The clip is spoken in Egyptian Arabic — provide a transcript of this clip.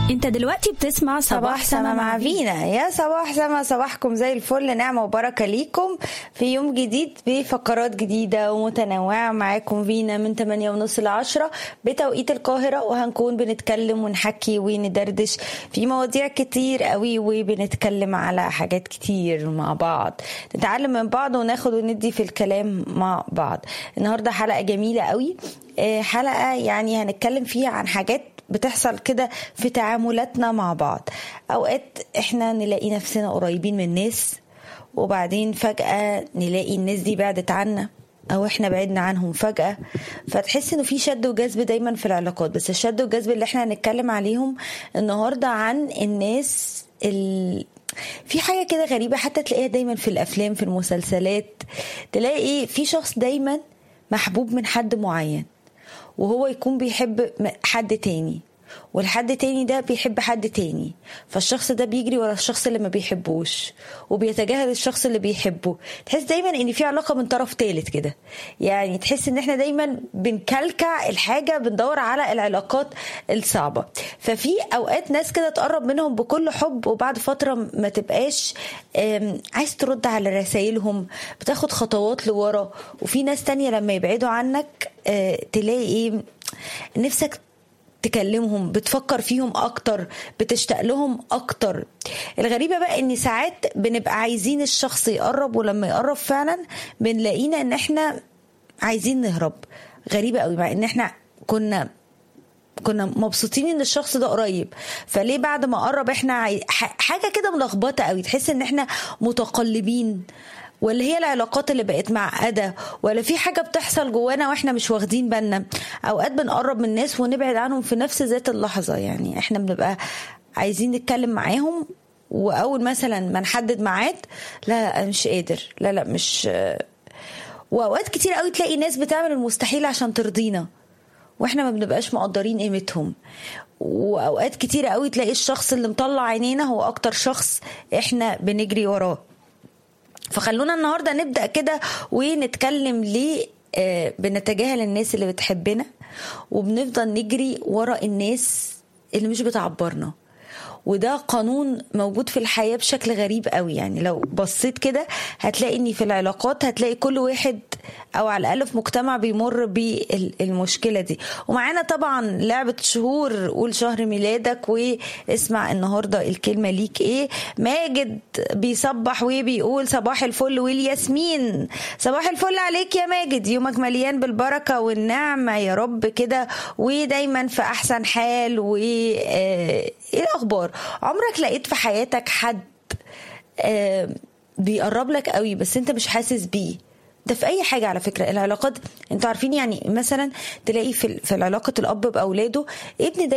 انت دلوقتي بتسمع صباح سما مع فينا يا صباح سما صباحكم زي الفل نعمة وبركة ليكم في يوم جديد بفقرات جديدة ومتنوعة معاكم فينا من 8 ونص ل 10 بتوقيت القاهرة وهنكون بنتكلم ونحكي وندردش في مواضيع كتير قوي وبنتكلم على حاجات كتير مع بعض نتعلم من بعض وناخد وندي في الكلام مع بعض النهاردة حلقة جميلة قوي حلقة يعني هنتكلم فيها عن حاجات بتحصل كده في تعاملاتنا مع بعض اوقات احنا نلاقي نفسنا قريبين من ناس وبعدين فجأة نلاقي الناس دي بعدت عنا او احنا بعدنا عنهم فجأة فتحس انه في شد وجذب دايما في العلاقات بس الشد والجذب اللي احنا هنتكلم عليهم النهاردة عن الناس ال... في حاجة كده غريبة حتى تلاقيها دايما في الافلام في المسلسلات تلاقي في شخص دايما محبوب من حد معين وهو يكون بيحب حد تاني والحد تاني ده بيحب حد تاني فالشخص ده بيجري ورا الشخص اللي ما بيحبوش وبيتجاهل الشخص اللي بيحبه تحس دايما ان في علاقه من طرف تالت كده يعني تحس ان احنا دايما بنكلكع الحاجه بندور على العلاقات الصعبه ففي اوقات ناس كده تقرب منهم بكل حب وبعد فتره ما تبقاش عايز ترد على رسائلهم بتاخد خطوات لورا وفي ناس تانية لما يبعدوا عنك تلاقي ايه نفسك تكلمهم بتفكر فيهم اكتر بتشتاق لهم اكتر الغريبة بقى ان ساعات بنبقى عايزين الشخص يقرب ولما يقرب فعلا بنلاقينا ان احنا عايزين نهرب غريبة قوي مع ان احنا كنا كنا مبسوطين ان الشخص ده قريب فليه بعد ما قرب احنا عاي... حاجه كده ملخبطه قوي تحس ان احنا متقلبين ولا هي العلاقات اللي بقت معقده ولا في حاجه بتحصل جوانا واحنا مش واخدين بالنا اوقات بنقرب من الناس ونبعد عنهم في نفس ذات اللحظه يعني احنا بنبقى عايزين نتكلم معاهم واول مثلا ما نحدد ميعاد لا لا مش قادر لا لا مش واوقات كتير قوي تلاقي ناس بتعمل المستحيل عشان ترضينا واحنا ما بنبقاش مقدرين قيمتهم واوقات كتير قوي تلاقي الشخص اللي مطلع عينينا هو اكتر شخص احنا بنجري وراه فخلونا النهارده نبدا كده ونتكلم ليه آه بنتجاهل الناس اللي بتحبنا وبنفضل نجري ورا الناس اللي مش بتعبرنا وده قانون موجود في الحياة بشكل غريب قوي يعني لو بصيت كده هتلاقي ان في العلاقات هتلاقي كل واحد او على الاقل في مجتمع بيمر بالمشكلة دي ومعانا طبعا لعبة شهور قول شهر ميلادك واسمع النهاردة الكلمة ليك ايه ماجد بيصبح وبيقول صباح الفل والياسمين صباح الفل عليك يا ماجد يومك مليان بالبركة والنعمة يا رب كده ودايما في احسن حال و ايه الاخبار عمرك لقيت في حياتك حد آه بيقرب لك قوي بس انت مش حاسس بيه ده في اي حاجه على فكره العلاقات انتوا عارفين يعني مثلا تلاقي في في علاقه الاب باولاده ابن